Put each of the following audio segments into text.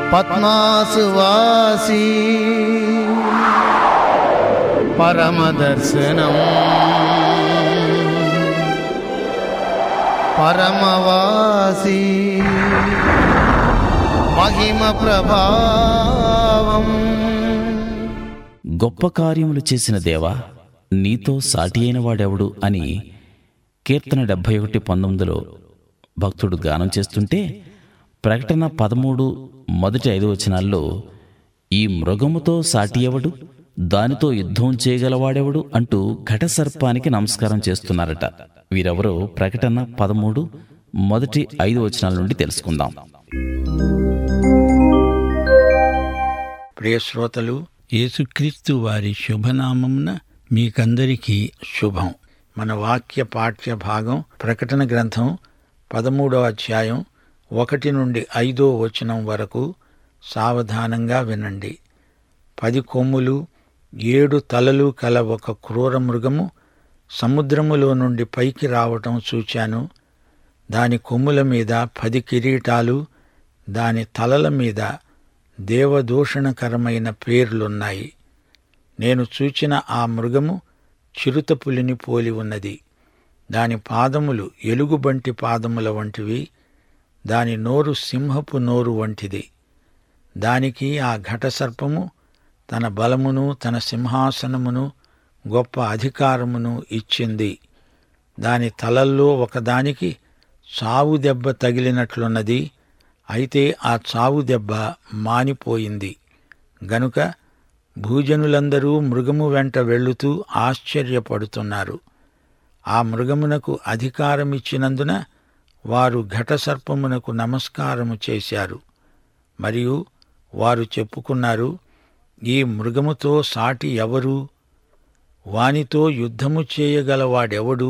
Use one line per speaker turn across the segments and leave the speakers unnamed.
పద్మాసువాసి పరమదర్శనం పరమవాసి మహిమ ప్రభావం
గొప్ప కార్యములు చేసిన దేవా నీతో సాటి అయిన వాడెవడు అని కీర్తన డెబ్భై ఒకటి పంతొమ్మిదిలో భక్తుడు గానం చేస్తుంటే ప్రకటన పదమూడు మొదటి ఐదు వచనాల్లో ఈ మృగముతో సాటి ఎవడు దానితో యుద్ధం చేయగలవాడెవడు అంటూ ఘటసర్పానికి నమస్కారం చేస్తున్నారట వీరెవరో ప్రకటన పదమూడు మొదటి ఐదు వచనాల నుండి తెలుసుకుందాం
ప్రియ శ్రోతలు యేసుక్రీస్తు వారి శుభనామమున మీకందరికీ శుభం మన వాక్య పాఠ్య భాగం ప్రకటన గ్రంథం పదమూడవ అధ్యాయం ఒకటి నుండి ఐదో వచనం వరకు సావధానంగా వినండి పది కొమ్ములు ఏడు తలలు కల ఒక క్రూర మృగము సముద్రములో నుండి పైకి రావటం చూచాను దాని కొమ్ముల మీద పది కిరీటాలు దాని తలల మీద దేవదూషణకరమైన పేర్లున్నాయి నేను చూచిన ఆ మృగము చిరుతపులిని పోలి ఉన్నది దాని పాదములు ఎలుగుబంటి పాదముల వంటివి దాని నోరు సింహపు నోరు వంటిది దానికి ఆ ఘటసర్పము తన బలమును తన సింహాసనమును గొప్ప అధికారమును ఇచ్చింది దాని తలల్లో ఒకదానికి చావు దెబ్బ తగిలినట్లున్నది అయితే ఆ చావు దెబ్బ మానిపోయింది గనుక భూజనులందరూ మృగము వెంట వెళ్ళుతూ ఆశ్చర్యపడుతున్నారు ఆ మృగమునకు అధికారమిచ్చినందున వారు ఘటసర్పమునకు నమస్కారము చేశారు మరియు వారు చెప్పుకున్నారు ఈ మృగముతో సాటి ఎవరు వానితో యుద్ధము చేయగలవాడెవడు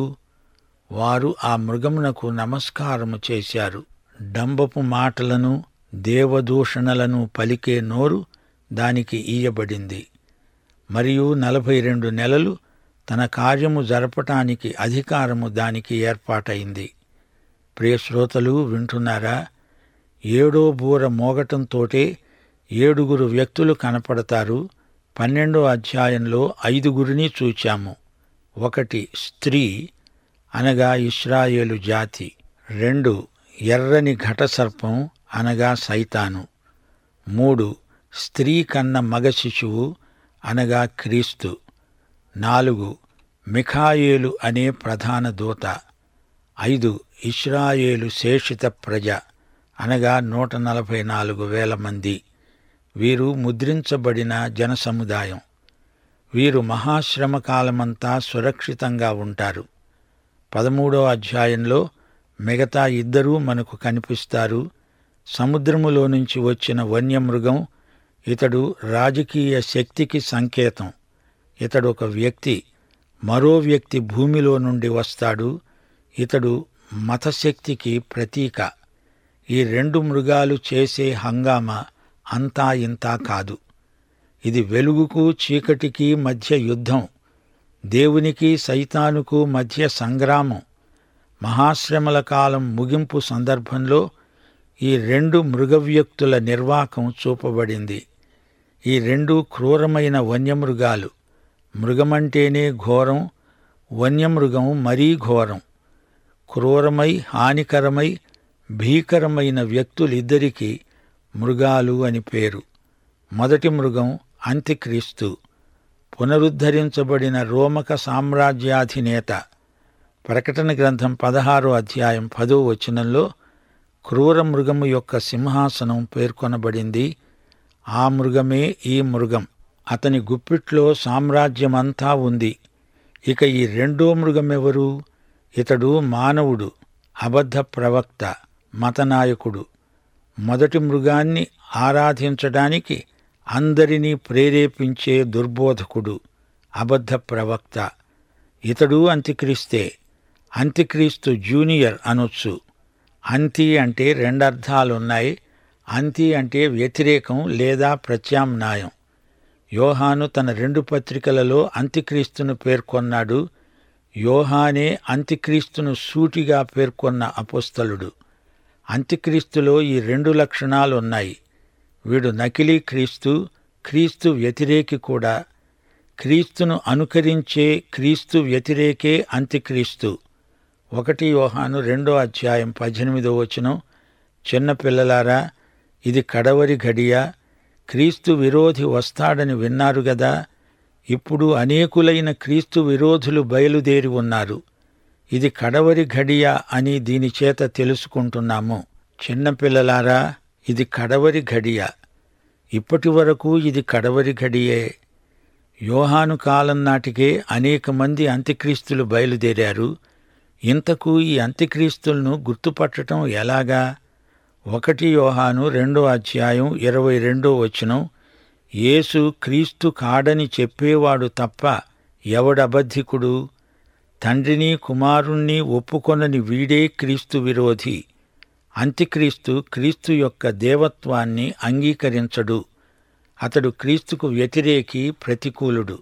వారు ఆ మృగమునకు నమస్కారము చేశారు డంబపు మాటలను దేవదూషణలను పలికే నోరు దానికి ఈయబడింది మరియు నలభై రెండు నెలలు తన కార్యము జరపటానికి అధికారము దానికి ఏర్పాటైంది ప్రియశ్రోతలు వింటున్నారా ఏడో బూర మోగటంతోటే ఏడుగురు వ్యక్తులు కనపడతారు పన్నెండో అధ్యాయంలో ఐదుగురిని చూచాము ఒకటి స్త్రీ అనగా ఇస్రాయేలు జాతి రెండు ఎర్రని ఘటసర్పం అనగా సైతాను మూడు స్త్రీ కన్న మగ శిశువు అనగా క్రీస్తు నాలుగు మిఖాయేలు అనే ప్రధాన దూత ఐదు ఇస్రాయేలు శేషిత ప్రజ అనగా నూట నలభై నాలుగు వేల మంది వీరు ముద్రించబడిన జనసముదాయం వీరు మహాశ్రమ కాలమంతా సురక్షితంగా ఉంటారు పదమూడో అధ్యాయంలో మిగతా ఇద్దరూ మనకు కనిపిస్తారు సముద్రములో నుంచి వచ్చిన వన్యమృగం ఇతడు రాజకీయ శక్తికి సంకేతం ఇతడు ఒక వ్యక్తి మరో వ్యక్తి భూమిలో నుండి వస్తాడు ఇతడు మతశక్తికి ప్రతీక ఈ రెండు మృగాలు చేసే హంగామా అంతా ఇంతా కాదు ఇది వెలుగుకు చీకటికి మధ్య యుద్ధం దేవునికి సైతానుకు మధ్య సంగ్రామం మహాశ్రమల కాలం ముగింపు సందర్భంలో ఈ రెండు మృగవ్యక్తుల నిర్వాకం చూపబడింది ఈ రెండు క్రూరమైన వన్యమృగాలు మృగమంటేనే ఘోరం వన్యమృగం మరీ ఘోరం క్రూరమై హానికరమై భీకరమైన వ్యక్తులిద్దరికీ మృగాలు అని పేరు మొదటి మృగం అంత్యక్రీస్తు పునరుద్ధరించబడిన రోమక సామ్రాజ్యాధినేత ప్రకటన గ్రంథం పదహారో అధ్యాయం పదో వచనంలో క్రూర మృగము యొక్క సింహాసనం పేర్కొనబడింది ఆ మృగమే ఈ మృగం అతని గుప్పిట్లో సామ్రాజ్యమంతా ఉంది ఇక ఈ రెండో మృగమెవరు ఇతడు మానవుడు అబద్ధ ప్రవక్త మతనాయకుడు మొదటి మృగాన్ని ఆరాధించడానికి అందరినీ ప్రేరేపించే దుర్బోధకుడు అబద్ధ ప్రవక్త ఇతడు అంత్యక్రీస్తే అంత్యక్రీస్తు జూనియర్ అనొచ్చు అంతి అంటే రెండర్థాలున్నాయి అంతి అంటే వ్యతిరేకం లేదా ప్రత్యామ్నాయం యోహాను తన రెండు పత్రికలలో అంత్యక్రీస్తును పేర్కొన్నాడు యోహానే అంత్యక్రీస్తును సూటిగా పేర్కొన్న అపోస్తలుడు అంత్యక్రీస్తులో ఈ రెండు లక్షణాలున్నాయి వీడు నకిలీ క్రీస్తు క్రీస్తు వ్యతిరేకి కూడా క్రీస్తును అనుకరించే క్రీస్తు వ్యతిరేకే అంత్యక్రీస్తు ఒకటి యోహాను రెండో అధ్యాయం పద్దెనిమిదో వచనం చిన్నపిల్లలారా ఇది కడవరి ఘడియ క్రీస్తు విరోధి వస్తాడని విన్నారు గదా ఇప్పుడు అనేకులైన క్రీస్తు విరోధులు బయలుదేరి ఉన్నారు ఇది కడవరి ఘడియ అని దీని చేత తెలుసుకుంటున్నాము చిన్నపిల్లలారా ఇది కడవరి ఘడియ ఇప్పటి వరకు ఇది కడవరి ఘడియే యోహాను కాలం నాటికే అనేక మంది అంత్యక్రీస్తులు బయలుదేరారు ఇంతకు ఈ అంత్యక్రీస్తులను గుర్తుపట్టడం ఎలాగా ఒకటి యోహాను రెండో అధ్యాయం ఇరవై రెండో వచనం యేసు క్రీస్తు కాడని చెప్పేవాడు తప్ప ఎవడబద్ధికుడు తండ్రిని కుమారుణ్ణి ఒప్పుకొనని వీడే క్రీస్తు విరోధి అంత్యక్రీస్తు క్రీస్తు యొక్క దేవత్వాన్ని అంగీకరించడు అతడు క్రీస్తుకు వ్యతిరేకి ప్రతికూలుడు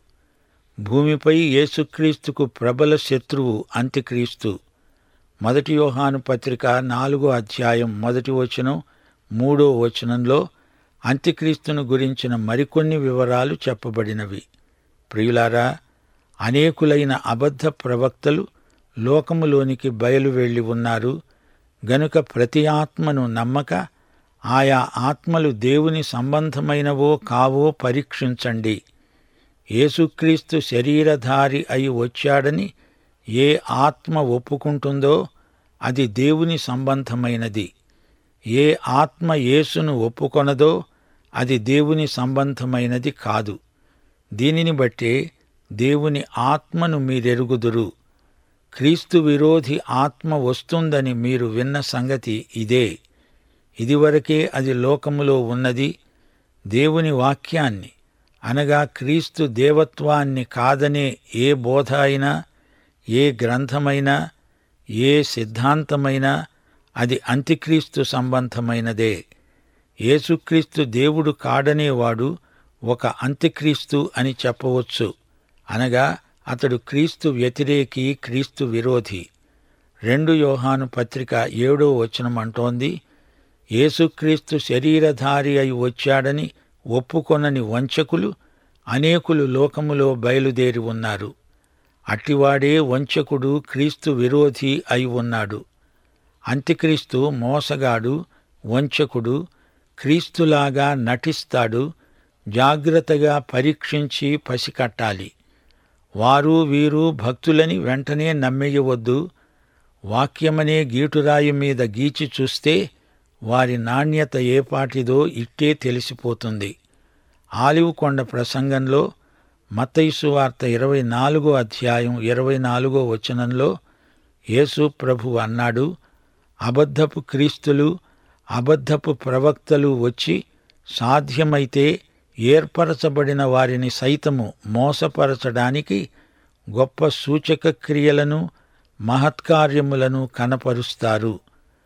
భూమిపై యేసుక్రీస్తుకు ప్రబల శత్రువు అంత్యక్రీస్తు మొదటి యోహాను పత్రిక నాలుగో అధ్యాయం మొదటి వచనం మూడో వచనంలో అంత్యక్రీస్తును గురించిన మరికొన్ని వివరాలు చెప్పబడినవి ప్రియులారా అనేకులైన అబద్ధ ప్రవక్తలు లోకములోనికి బయలు వెళ్లి ఉన్నారు గనుక ప్రతి ఆత్మను నమ్మక ఆయా ఆత్మలు దేవుని సంబంధమైనవో కావో పరీక్షించండి యేసుక్రీస్తు శరీరధారి అయి వచ్చాడని ఏ ఆత్మ ఒప్పుకుంటుందో అది దేవుని సంబంధమైనది ఏ ఆత్మ యేసును ఒప్పుకొనదో అది దేవుని సంబంధమైనది కాదు దీనిని బట్టే దేవుని ఆత్మను మీరెరుగుదురు క్రీస్తు విరోధి ఆత్మ వస్తుందని మీరు విన్న సంగతి ఇదే ఇదివరకే అది లోకములో ఉన్నది దేవుని వాక్యాన్ని అనగా క్రీస్తు దేవత్వాన్ని కాదనే ఏ బోధ అయినా ఏ గ్రంథమైనా ఏ సిద్ధాంతమైనా అది అంత్యక్రీస్తు సంబంధమైనదే యేసుక్రీస్తు దేవుడు కాడనేవాడు ఒక అంత్యక్రీస్తు అని చెప్పవచ్చు అనగా అతడు క్రీస్తు వ్యతిరేకి క్రీస్తు విరోధి రెండు యోహాను పత్రిక ఏడో వచనం అంటోంది యేసుక్రీస్తు శరీరధారి అయి వచ్చాడని ఒప్పుకొనని వంచకులు అనేకులు లోకములో బయలుదేరి ఉన్నారు అట్టివాడే వంచకుడు క్రీస్తు విరోధి అయి ఉన్నాడు అంత్యక్రీస్తు మోసగాడు వంచకుడు క్రీస్తులాగా నటిస్తాడు జాగ్రత్తగా పరీక్షించి పసికట్టాలి వారు వీరు భక్తులని వెంటనే నమ్మేయవద్దు వాక్యమనే గీటురాయి మీద గీచి చూస్తే వారి నాణ్యత ఏపాటిదో ఇట్టే తెలిసిపోతుంది ఆలివ్ కొండ ప్రసంగంలో మత్తయిసు వార్త ఇరవై నాలుగో అధ్యాయం ఇరవై నాలుగో వచనంలో యేసు ప్రభు అన్నాడు అబద్ధపు క్రీస్తులు అబద్ధపు ప్రవక్తలు వచ్చి సాధ్యమైతే ఏర్పరచబడిన వారిని సైతము మోసపరచడానికి గొప్ప సూచక క్రియలను మహత్కార్యములను కనపరుస్తారు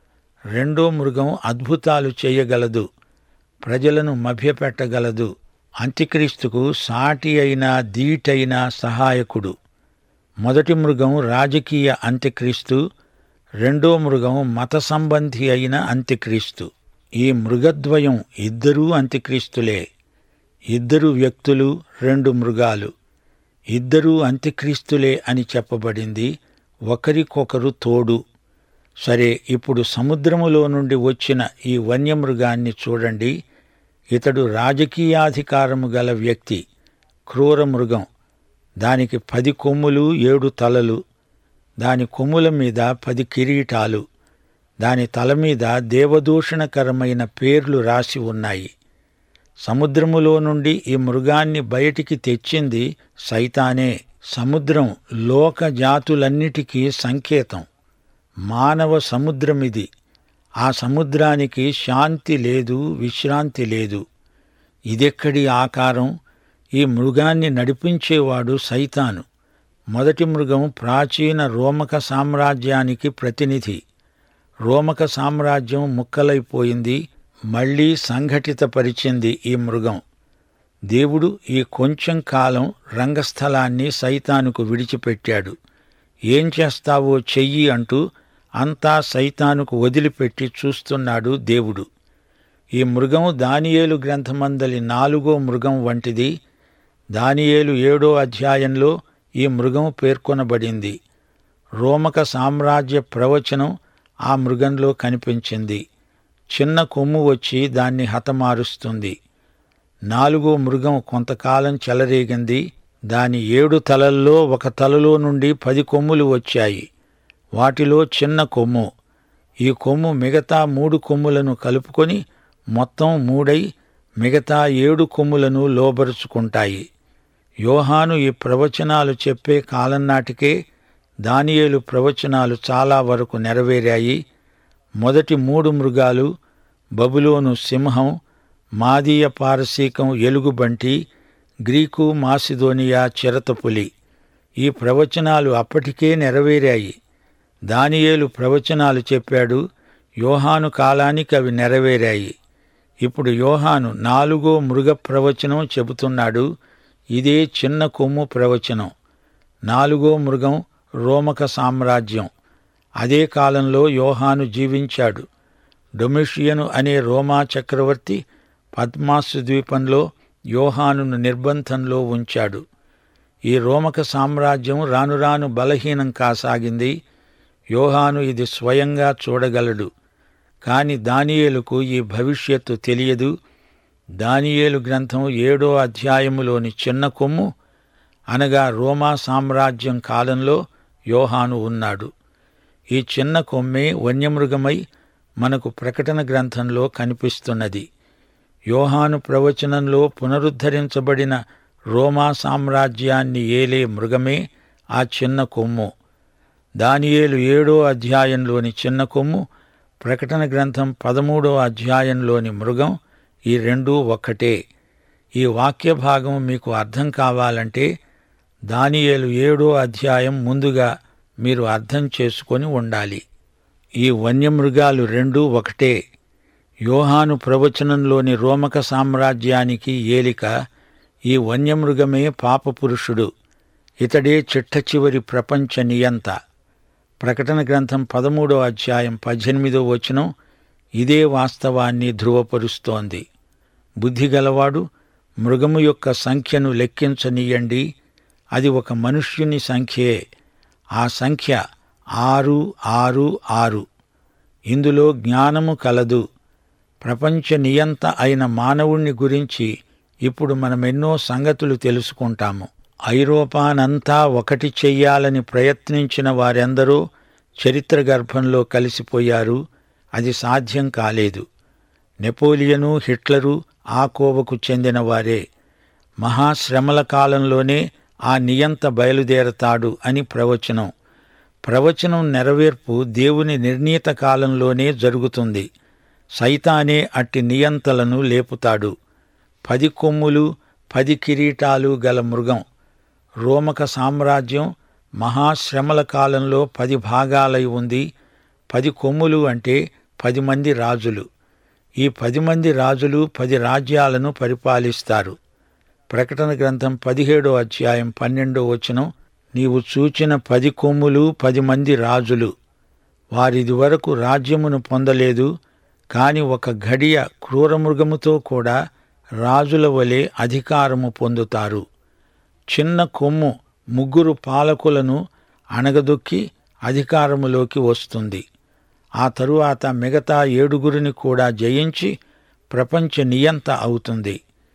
రెండో మృగం అద్భుతాలు చేయగలదు ప్రజలను మభ్యపెట్టగలదు అంత్యక్రీస్తుకు సాటి అయిన దీటైన సహాయకుడు మొదటి మృగం రాజకీయ అంత్యక్రీస్తు రెండో మృగం మత సంబంధి అయిన అంత్యక్రీస్తు ఈ మృగద్వయం ఇద్దరూ అంత్యక్రీస్తులే ఇద్దరు వ్యక్తులు రెండు మృగాలు ఇద్దరూ అంత్యక్రీస్తులే అని చెప్పబడింది ఒకరికొకరు తోడు సరే ఇప్పుడు సముద్రములో నుండి వచ్చిన ఈ వన్యమృగాన్ని చూడండి ఇతడు రాజకీయాధికారము గల వ్యక్తి క్రూర మృగం దానికి పది కొమ్ములు ఏడు తలలు దాని కొమ్ముల మీద పది కిరీటాలు దాని తల మీద దేవదూషణకరమైన పేర్లు రాసి ఉన్నాయి సముద్రములో నుండి ఈ మృగాన్ని బయటికి తెచ్చింది సైతానే సముద్రం లోక జాతులన్నిటికీ సంకేతం మానవ సముద్రమిది ఆ సముద్రానికి శాంతి లేదు విశ్రాంతి లేదు ఇదెక్కడి ఆకారం ఈ మృగాన్ని నడిపించేవాడు సైతాను మొదటి మృగం ప్రాచీన రోమక సామ్రాజ్యానికి ప్రతినిధి రోమక సామ్రాజ్యం ముక్కలైపోయింది మళ్లీ సంఘటితపరిచింది ఈ మృగం దేవుడు ఈ కొంచెం కాలం రంగస్థలాన్ని సైతానుకు విడిచిపెట్టాడు ఏం చేస్తావో చెయ్యి అంటూ అంతా సైతానుకు వదిలిపెట్టి చూస్తున్నాడు దేవుడు ఈ మృగం దానియేలు గ్రంథమందలి నాలుగో మృగం వంటిది దానియేలు ఏడో అధ్యాయంలో ఈ మృగం పేర్కొనబడింది రోమక సామ్రాజ్య ప్రవచనం ఆ మృగంలో కనిపించింది చిన్న కొమ్ము వచ్చి దాన్ని హతమారుస్తుంది నాలుగో మృగం కొంతకాలం చెలరేగింది దాని ఏడు తలల్లో ఒక తలలో నుండి పది కొమ్ములు వచ్చాయి వాటిలో చిన్న కొమ్ము ఈ కొమ్ము మిగతా మూడు కొమ్ములను కలుపుకొని మొత్తం మూడై మిగతా ఏడు కొమ్ములను లోబరుచుకుంటాయి యోహాను ఈ ప్రవచనాలు చెప్పే కాలం నాటికే దానియేలు ప్రవచనాలు చాలా వరకు నెరవేరాయి మొదటి మూడు మృగాలు బబులోను సింహం మాదీయ పారసీకం ఎలుగుబంటి గ్రీకు మాసిదోనియా చిరతపులి ఈ ప్రవచనాలు అప్పటికే నెరవేరాయి దానియేలు ప్రవచనాలు చెప్పాడు యోహాను కాలానికి అవి నెరవేరాయి ఇప్పుడు యోహాను నాలుగో మృగ ప్రవచనం చెబుతున్నాడు ఇదే చిన్న కొమ్ము ప్రవచనం నాలుగో మృగం రోమక సామ్రాజ్యం అదే కాలంలో యోహాను జీవించాడు డొమిషియను అనే రోమా చక్రవర్తి పద్మాసు ద్వీపంలో యోహానును నిర్బంధంలో ఉంచాడు ఈ రోమక సామ్రాజ్యం రాను రాను బలహీనం కాసాగింది యోహాను ఇది స్వయంగా చూడగలడు కాని దానియేలుకు ఈ భవిష్యత్తు తెలియదు దానియేలు గ్రంథం ఏడో అధ్యాయములోని చిన్న కొమ్ము అనగా రోమా సామ్రాజ్యం కాలంలో యోహాను ఉన్నాడు ఈ చిన్న కొమ్మే వన్యమృగమై మనకు ప్రకటన గ్రంథంలో కనిపిస్తున్నది యోహాను ప్రవచనంలో పునరుద్ధరించబడిన రోమా సామ్రాజ్యాన్ని ఏలే మృగమే ఆ చిన్న కొమ్ము దానియేలు ఏడో అధ్యాయంలోని చిన్న కొమ్ము ప్రకటన గ్రంథం పదమూడో అధ్యాయంలోని మృగం ఈ రెండూ ఒక్కటే ఈ వాక్య భాగం మీకు అర్థం కావాలంటే దానియేలు ఏడో అధ్యాయం ముందుగా మీరు అర్థం చేసుకొని ఉండాలి ఈ వన్యమృగాలు రెండూ ఒకటే యోహాను ప్రవచనంలోని రోమక సామ్రాజ్యానికి ఏలిక ఈ వన్యమృగమే పాపపురుషుడు ఇతడే చిట్ట చివరి ప్రపంచ నియంత ప్రకటన గ్రంథం పదమూడో అధ్యాయం పద్దెనిమిదో వచనం ఇదే వాస్తవాన్ని ధృవపరుస్తోంది బుద్ధిగలవాడు మృగము యొక్క సంఖ్యను లెక్కించనీయండి అది ఒక మనుష్యుని సంఖ్యే ఆ సంఖ్య ఆరు ఆరు ఆరు ఇందులో జ్ఞానము కలదు ప్రపంచ నియంత అయిన మానవుణ్ణి గురించి ఇప్పుడు మనమెన్నో సంగతులు తెలుసుకుంటాము ఐరోపానంతా ఒకటి చెయ్యాలని ప్రయత్నించిన వారెందరో చరిత్ర గర్భంలో కలిసిపోయారు అది సాధ్యం కాలేదు నెపోలియను హిట్లరు ఆ కోవకు చెందిన వారే మహాశ్రమల కాలంలోనే ఆ నియంత బయలుదేరతాడు అని ప్రవచనం ప్రవచనం నెరవేర్పు దేవుని నిర్ణీత కాలంలోనే జరుగుతుంది సైతానే అట్టి నియంతలను లేపుతాడు పది కొమ్ములు పది కిరీటాలు గల మృగం రోమక సామ్రాజ్యం మహాశ్రమల కాలంలో పది భాగాలై ఉంది పది కొమ్ములు అంటే పది మంది రాజులు ఈ పది మంది రాజులు పది రాజ్యాలను పరిపాలిస్తారు ప్రకటన గ్రంథం పదిహేడో అధ్యాయం పన్నెండో వచనం నీవు చూచిన పది కొమ్ములు పది మంది రాజులు వారిది వరకు రాజ్యమును పొందలేదు కాని ఒక ఘడియ క్రూరమృగముతో కూడా రాజుల వలె అధికారము పొందుతారు చిన్న కొమ్ము ముగ్గురు పాలకులను అణగదొక్కి అధికారములోకి వస్తుంది ఆ తరువాత మిగతా ఏడుగురిని కూడా జయించి ప్రపంచ నియంత అవుతుంది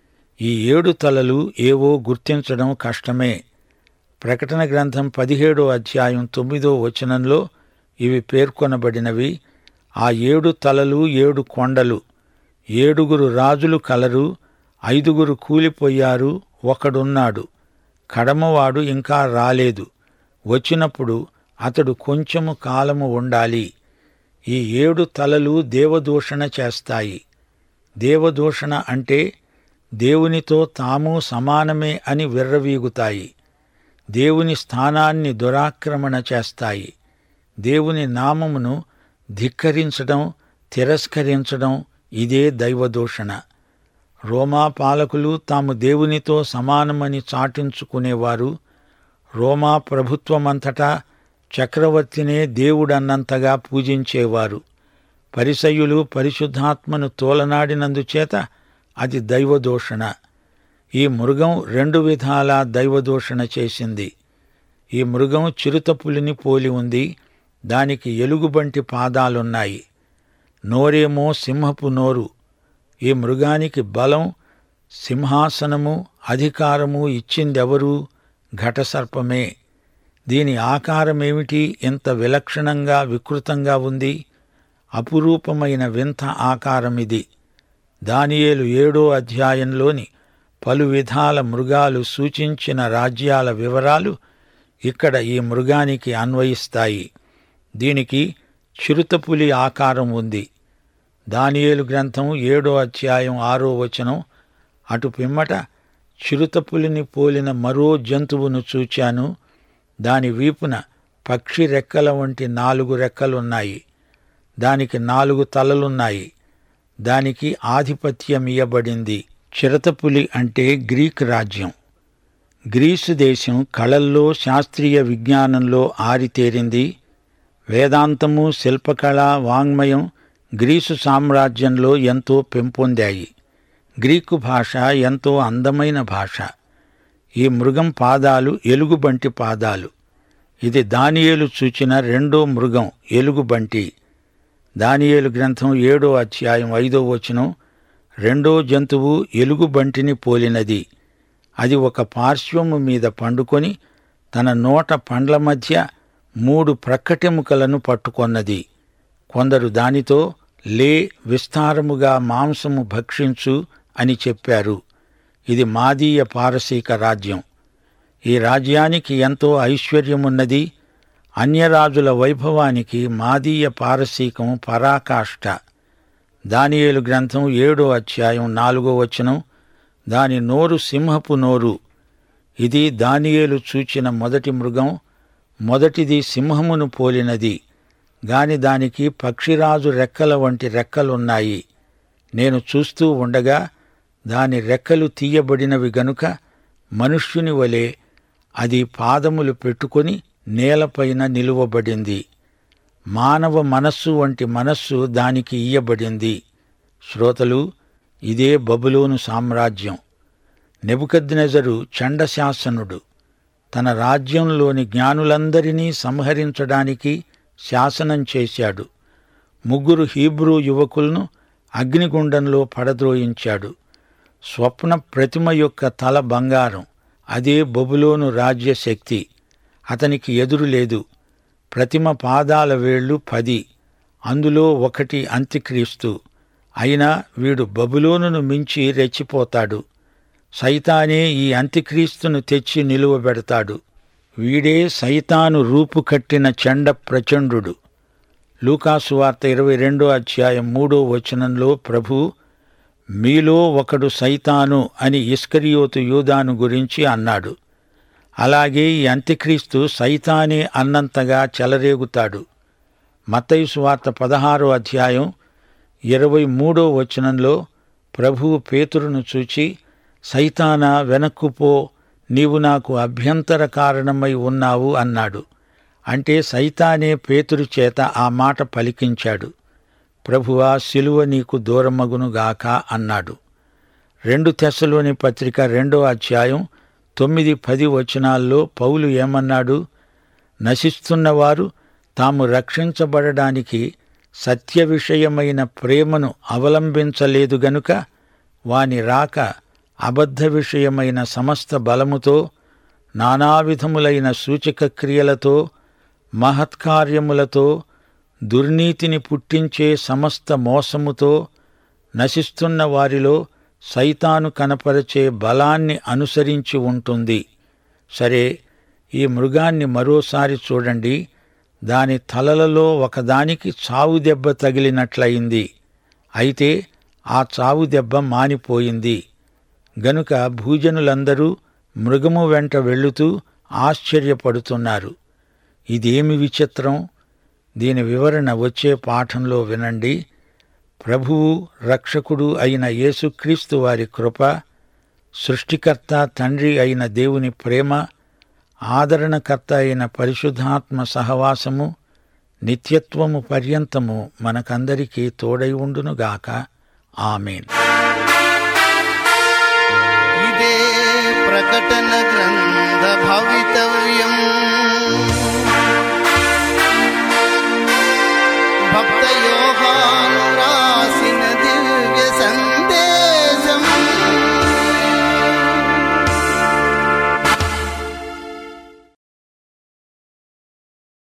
ఈ ఏడు తలలు ఏవో గుర్తించడం కష్టమే ప్రకటన గ్రంథం పదిహేడో అధ్యాయం తొమ్మిదో వచనంలో ఇవి పేర్కొనబడినవి ఆ ఏడు తలలు ఏడు కొండలు ఏడుగురు రాజులు కలరు ఐదుగురు కూలిపోయారు ఒకడున్నాడు కడమవాడు ఇంకా రాలేదు వచ్చినప్పుడు అతడు కొంచెము కాలము ఉండాలి ఈ ఏడు తలలు దేవదూషణ చేస్తాయి దేవదూషణ అంటే దేవునితో తాము సమానమే అని విర్రవీగుతాయి దేవుని స్థానాన్ని దురాక్రమణ చేస్తాయి దేవుని నామమును ధిక్కరించడం తిరస్కరించడం ఇదే దైవదూషణ రోమా పాలకులు తాము దేవునితో సమానమని చాటించుకునేవారు రోమా ప్రభుత్వమంతటా చక్రవర్తినే దేవుడన్నంతగా పూజించేవారు పరిసయ్యులు పరిశుద్ధాత్మను తోలనాడినందుచేత అది దైవదూషణ ఈ మృగం రెండు విధాలా దైవదూషణ చేసింది ఈ మృగం చిరుతపులిని పోలి ఉంది దానికి ఎలుగుబంటి పాదాలున్నాయి నోరేమో సింహపు నోరు ఈ మృగానికి బలం సింహాసనము అధికారము ఇచ్చిందెవరు ఘటసర్పమే దీని ఆకారమేమిటి ఎంత విలక్షణంగా వికృతంగా ఉంది అపురూపమైన వింత ఆకారమిది దానియేలు ఏడో అధ్యాయంలోని పలు విధాల మృగాలు సూచించిన రాజ్యాల వివరాలు ఇక్కడ ఈ మృగానికి అన్వయిస్తాయి దీనికి చిరుతపులి ఆకారం ఉంది దానియేలు గ్రంథం ఏడో అధ్యాయం ఆరో వచనం అటు పిమ్మట చిరుతపులిని పోలిన మరో జంతువును చూచాను దాని వీపున పక్షి రెక్కల వంటి నాలుగు రెక్కలున్నాయి దానికి నాలుగు తలలున్నాయి దానికి ఆధిపత్యం ఇయ్యబడింది చిరతపులి అంటే గ్రీక్ రాజ్యం గ్రీసు దేశం కళల్లో శాస్త్రీయ విజ్ఞానంలో ఆరితేరింది వేదాంతము శిల్పకళ వాంగ్మయం గ్రీసు సామ్రాజ్యంలో ఎంతో పెంపొందాయి గ్రీకు భాష ఎంతో అందమైన భాష ఈ మృగం పాదాలు ఎలుగుబంటి పాదాలు ఇది దానియేలు చూచిన రెండో మృగం ఎలుగుబంటి దానియేలు గ్రంథం ఏడో అధ్యాయం ఐదో వచనం రెండో జంతువు ఎలుగుబంటిని పోలినది అది ఒక పార్శ్వము మీద పండుకొని తన నోట పండ్ల మధ్య మూడు ప్రక్కటెముకలను పట్టుకొన్నది కొందరు దానితో లే విస్తారముగా మాంసము భక్షించు అని చెప్పారు ఇది మాదీయ పారసీక రాజ్యం ఈ రాజ్యానికి ఎంతో ఐశ్వర్యమున్నది అన్యరాజుల వైభవానికి మాదీయ పారసీకం పరాకాష్ట దానియేలు గ్రంథం ఏడో అధ్యాయం నాలుగో వచనం దాని నోరు సింహపు నోరు ఇది దానియేలు చూచిన మొదటి మృగం మొదటిది సింహమును పోలినది గాని దానికి పక్షిరాజు రెక్కల వంటి రెక్కలున్నాయి నేను చూస్తూ ఉండగా దాని రెక్కలు తీయబడినవి గనుక మనుష్యుని వలె అది పాదములు పెట్టుకొని నేలపైన నిలువబడింది మానవ మనస్సు వంటి మనస్సు దానికి ఇయ్యబడింది శ్రోతలు ఇదే బబులోను సామ్రాజ్యం నెబుకద్నెజరు చండశాసనుడు తన రాజ్యంలోని జ్ఞానులందరినీ సంహరించడానికి శాసనం చేశాడు ముగ్గురు హీబ్రూ యువకులను అగ్నిగుండంలో పడద్రోయించాడు స్వప్న ప్రతిమ యొక్క తల బంగారం అదే బొబులోను రాజ్యశక్తి అతనికి ఎదురు లేదు ప్రతిమ పాదాల వేళ్లు పది అందులో ఒకటి అంత్యక్రీస్తు అయినా వీడు బబులోనును మించి రెచ్చిపోతాడు సైతానే ఈ అంత్యక్రీస్తును తెచ్చి నిలువబెడతాడు వీడే సైతాను రూపు కట్టిన చండ ప్రచండు లూకాసు వార్త ఇరవై రెండో అధ్యాయం మూడో వచనంలో ప్రభు మీలో ఒకడు సైతాను అని ఇస్కరియోతు యూదాను గురించి అన్నాడు అలాగే ఈ అంత్యక్రీస్తు సైతానే అన్నంతగా చెలరేగుతాడు మత్తయి సువార్త పదహారో అధ్యాయం ఇరవై మూడో వచనంలో ప్రభువు పేతురును చూచి సైతానా వెనక్కుపో నీవు నాకు అభ్యంతర కారణమై ఉన్నావు అన్నాడు అంటే సైతానే పేతురు చేత ఆ మాట పలికించాడు ప్రభువా శిలువ నీకు దూరమగునుగాక అన్నాడు రెండు తెశలోని పత్రిక రెండో అధ్యాయం తొమ్మిది పది వచనాల్లో పౌలు ఏమన్నాడు నశిస్తున్నవారు తాము రక్షించబడడానికి సత్య విషయమైన ప్రేమను అవలంబించలేదు గనుక వాని రాక అబద్ధ విషయమైన సమస్త బలముతో నానావిధములైన సూచక క్రియలతో మహత్కార్యములతో దుర్నీతిని పుట్టించే సమస్త మోసముతో నశిస్తున్న వారిలో సైతాను కనపరచే బలాన్ని అనుసరించి ఉంటుంది సరే ఈ మృగాన్ని మరోసారి చూడండి దాని తలలలో ఒకదానికి చావు దెబ్బ తగిలినట్లయింది అయితే ఆ చావు దెబ్బ మానిపోయింది గనుక భూజనులందరూ మృగము వెంట వెళుతూ ఆశ్చర్యపడుతున్నారు ఇదేమి విచిత్రం దీని వివరణ వచ్చే పాఠంలో వినండి ప్రభువు రక్షకుడు అయిన యేసుక్రీస్తు వారి కృప సృష్టికర్త తండ్రి అయిన దేవుని ప్రేమ ఆదరణకర్త అయిన పరిశుద్ధాత్మ సహవాసము నిత్యత్వము పర్యంతము మనకందరికీ తోడై ఉండునుగాక ఆమెన్
ఇదే ప్రకటన గ్రంథ భవితవ్యం భక్త యోహాను